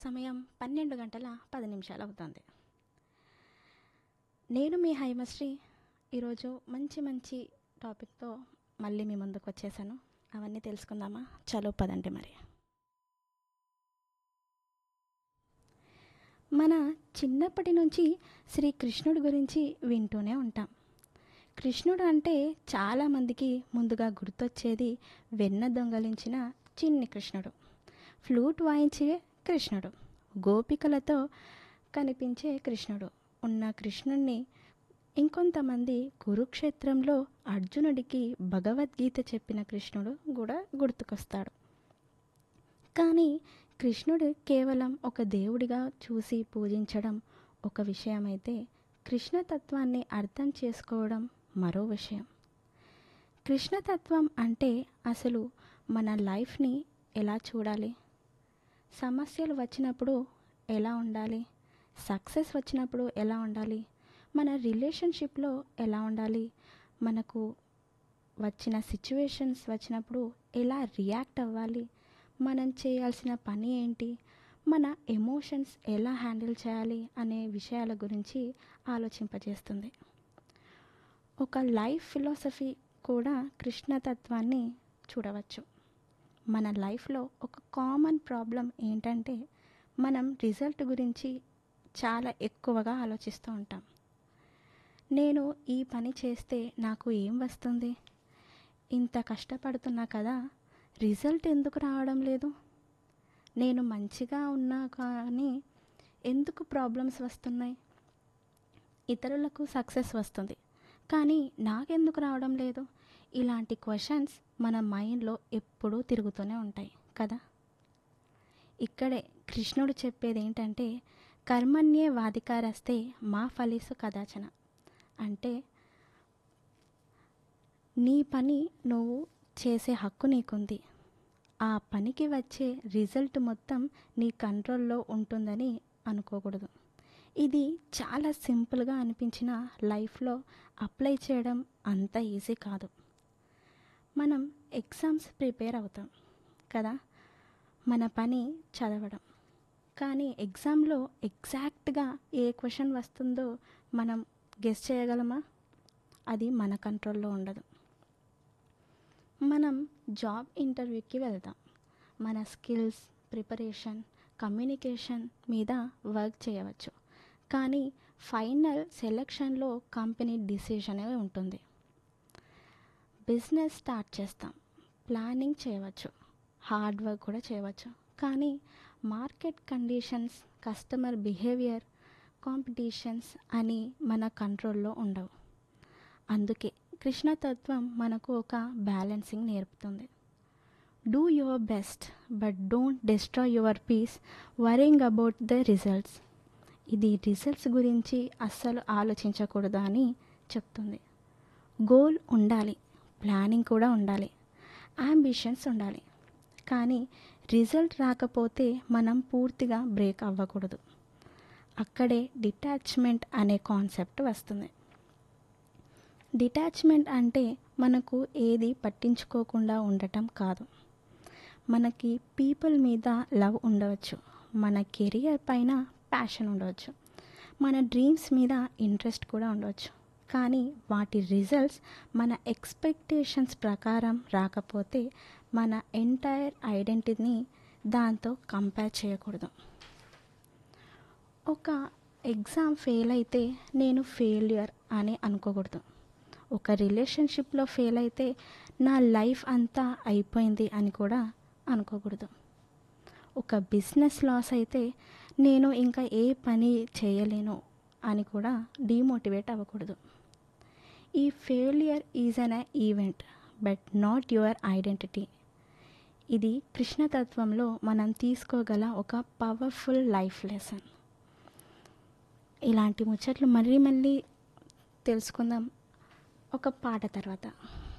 సమయం పన్నెండు గంటల పది నిమిషాలు అవుతుంది నేను మీ హైమశ్రీ ఈరోజు మంచి మంచి టాపిక్తో మళ్ళీ మీ ముందుకు వచ్చేసాను అవన్నీ తెలుసుకుందామా చలో పదండి మరి మన చిన్నప్పటి నుంచి శ్రీకృష్ణుడి గురించి వింటూనే ఉంటాం కృష్ణుడు అంటే చాలామందికి ముందుగా గుర్తొచ్చేది వెన్న దొంగలించిన చిన్ని కృష్ణుడు ఫ్లూట్ వాయించే కృష్ణుడు గోపికలతో కనిపించే కృష్ణుడు ఉన్న కృష్ణుణ్ణి ఇంకొంతమంది కురుక్షేత్రంలో అర్జునుడికి భగవద్గీత చెప్పిన కృష్ణుడు కూడా గుర్తుకొస్తాడు కానీ కృష్ణుడు కేవలం ఒక దేవుడిగా చూసి పూజించడం ఒక విషయమైతే కృష్ణతత్వాన్ని అర్థం చేసుకోవడం మరో విషయం కృష్ణతత్వం అంటే అసలు మన లైఫ్ని ఎలా చూడాలి సమస్యలు వచ్చినప్పుడు ఎలా ఉండాలి సక్సెస్ వచ్చినప్పుడు ఎలా ఉండాలి మన రిలేషన్షిప్లో ఎలా ఉండాలి మనకు వచ్చిన సిచ్యువేషన్స్ వచ్చినప్పుడు ఎలా రియాక్ట్ అవ్వాలి మనం చేయాల్సిన పని ఏంటి మన ఎమోషన్స్ ఎలా హ్యాండిల్ చేయాలి అనే విషయాల గురించి ఆలోచింపజేస్తుంది ఒక లైఫ్ ఫిలాసఫీ కూడా కృష్ణతత్వాన్ని చూడవచ్చు మన లైఫ్లో ఒక కామన్ ప్రాబ్లం ఏంటంటే మనం రిజల్ట్ గురించి చాలా ఎక్కువగా ఆలోచిస్తూ ఉంటాం నేను ఈ పని చేస్తే నాకు ఏం వస్తుంది ఇంత కష్టపడుతున్నా కదా రిజల్ట్ ఎందుకు రావడం లేదు నేను మంచిగా ఉన్నా కానీ ఎందుకు ప్రాబ్లమ్స్ వస్తున్నాయి ఇతరులకు సక్సెస్ వస్తుంది కానీ నాకెందుకు రావడం లేదు ఇలాంటి క్వశ్చన్స్ మన మైండ్లో ఎప్పుడూ తిరుగుతూనే ఉంటాయి కదా ఇక్కడే కృష్ణుడు చెప్పేది ఏంటంటే కర్మణ్యే వాదికారస్తే మా ఫలిసు కదాచన అంటే నీ పని నువ్వు చేసే హక్కు నీకుంది ఆ పనికి వచ్చే రిజల్ట్ మొత్తం నీ కంట్రోల్లో ఉంటుందని అనుకోకూడదు ఇది చాలా సింపుల్గా అనిపించిన లైఫ్లో అప్లై చేయడం అంత ఈజీ కాదు మనం ఎగ్జామ్స్ ప్రిపేర్ అవుతాం కదా మన పని చదవడం కానీ ఎగ్జామ్లో ఎగ్జాక్ట్గా ఏ క్వశ్చన్ వస్తుందో మనం గెస్ చేయగలమా అది మన కంట్రోల్లో ఉండదు మనం జాబ్ ఇంటర్వ్యూకి వెళ్తాం మన స్కిల్స్ ప్రిపరేషన్ కమ్యూనికేషన్ మీద వర్క్ చేయవచ్చు కానీ ఫైనల్ సెలక్షన్లో కంపెనీ డిసిజనే ఉంటుంది బిజినెస్ స్టార్ట్ చేస్తాం ప్లానింగ్ చేయవచ్చు హార్డ్ వర్క్ కూడా చేయవచ్చు కానీ market conditions customer behaviour competitions అని మన కంట్రోల్లో ఉండవు అందుకే కృష్ణతత్వం మనకు ఒక బ్యాలెన్సింగ్ నేర్పుతుంది do your best but don't destroy your peace worrying about the results ఇది రిజల్ట్స్ గురించి అస్సలు ఆలోచించకూడదు అని చెప్తుంది గోల్ ఉండాలి ప్లానింగ్ కూడా ఉండాలి అంబిషన్స్ ఉండాలి కానీ రిజల్ట్ రాకపోతే మనం పూర్తిగా బ్రేక్ అవ్వకూడదు అక్కడే డిటాచ్మెంట్ అనే కాన్సెప్ట్ వస్తుంది డిటాచ్మెంట్ అంటే మనకు ఏది పట్టించుకోకుండా ఉండటం కాదు మనకి పీపుల్ మీద లవ్ ఉండవచ్చు మన కెరియర్ పైన ప్యాషన్ ఉండవచ్చు మన డ్రీమ్స్ మీద ఇంట్రెస్ట్ కూడా ఉండవచ్చు కానీ వాటి రిజల్ట్స్ మన ఎక్స్పెక్టేషన్స్ ప్రకారం రాకపోతే మన ఎంటైర్ ఐడెంటిటీని దాంతో కంపేర్ చేయకూడదు ఒక ఎగ్జామ్ ఫెయిల్ అయితే నేను ఫెయిల్యూర్ అని అనుకోకూడదు ఒక రిలేషన్షిప్లో ఫెయిల్ అయితే నా లైఫ్ అంతా అయిపోయింది అని కూడా అనుకోకూడదు ఒక బిజినెస్ లాస్ అయితే నేను ఇంకా ఏ పని చేయలేను అని కూడా డీమోటివేట్ అవ్వకూడదు ఈ failure is an event but not your identity ఇది కృష్ణతత్వంలో మనం తీసుకోగల ఒక పవర్ఫుల్ లైఫ్ లెసన్ ఇలాంటి ముచ్చట్లు మళ్ళీ మళ్ళీ తెలుసుకుందాం ఒక పాట తర్వాత